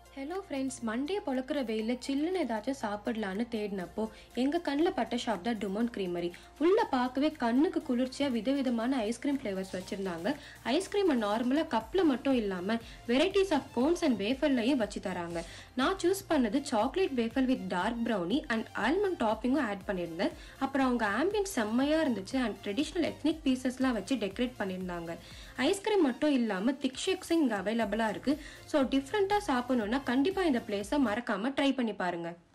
hello friends Monday பொழக்கிற வெயிலில் சில்லுன்னு ஏதாச்சும் சாப்பிடலான்னு தேடினப்போ எங்கள் கண்ணில் பட்ட ஷாப் தான் டுமோன் கிரீமரி உள்ளே பார்க்கவே கண்ணுக்கு குளிர்ச்சியாக விதவிதமான ஐஸ்கிரீம் ஃப்ளேவர்ஸ் வச்சுருந்தாங்க ஐஸ்கிரீமை நார்மலாக கப்பில் மட்டும் இல்லாமல் வெரைட்டிஸ் ஆஃப் கோன்ஸ் அண்ட் வேஃபர்லையும் வச்சு தராங்க நான் சூஸ் பண்ணது chocolate wafer with dark brownie and almond டாப்பிங்கும் ஆட் பண்ணியிருந்தேன் அப்புறம் அவங்க ஆம்பியன்ட் செம்மையாக இருந்துச்சு அண்ட் ட்ரெடிஷ்னல் எத்னிக் பீசஸ்லாம் வச்சு டெக்கரேட் பண்ணியிருந்தாங்க ஐஸ்கிரீம் மட்டும் இல்லாமல் திக் ஷேக்ஸும் இங்கே அவைலபிளாக இருக்குது ஸோ டிஃப்ரெண்ட்டாக சாப்பிடணுன்னா கண்டிப்பாக இந்த பிளேஸை மறக்காமல் ட்ரை பண்ணி பாருங்கள்